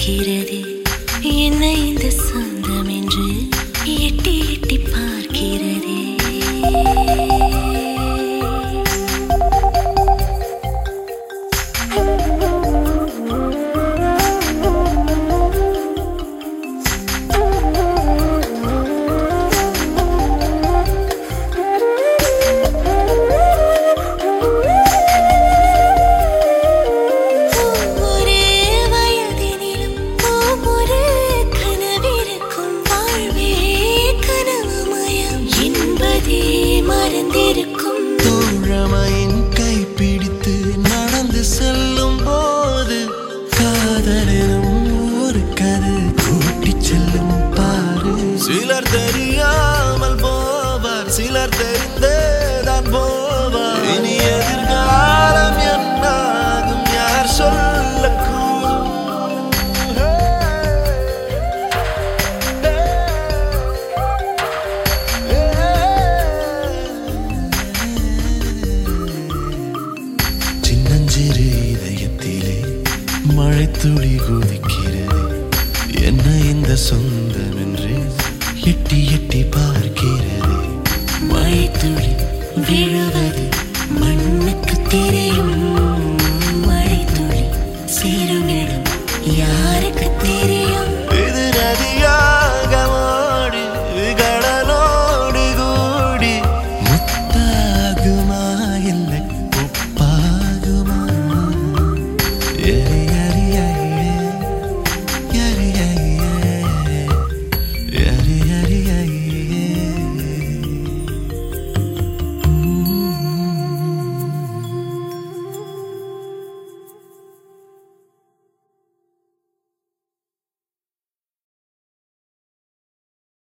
கொதிக்கிறது என்ன இந்த சொந்தம் என்று எட்டி எட்டி பார்க்கிறது ஒவ்வொரு வயதினிலும் ஒவ்வொரு கனவிருக்கும் வாழ்வே கனவுமயம் என்பதே மறந்திருக்கும் தோழமையின் கைப்பிடித்து நடந்து செல்லும் போது காதலெனும் ஒரு கரு கூட்டிச் செல்லும் பாரு சிலர் தெரியாமல் போவார் சிலர் தெரிந்தேதான் போவார் இனி எதிர்காலம் என்னாகும் யார் சொல்லக்கூடும் சின்னஞ்சிறு இதயத்திலே மழைத்துளி குதிக்கிறது என்ன இந்த சொந்தம் என்று எட்டி எட்டி பார்க்கிறது மழைத்துளி விழுவது மண்ணுக்கு தெரியும் மழைத்துளி சேரும் இடம் யாருக்கு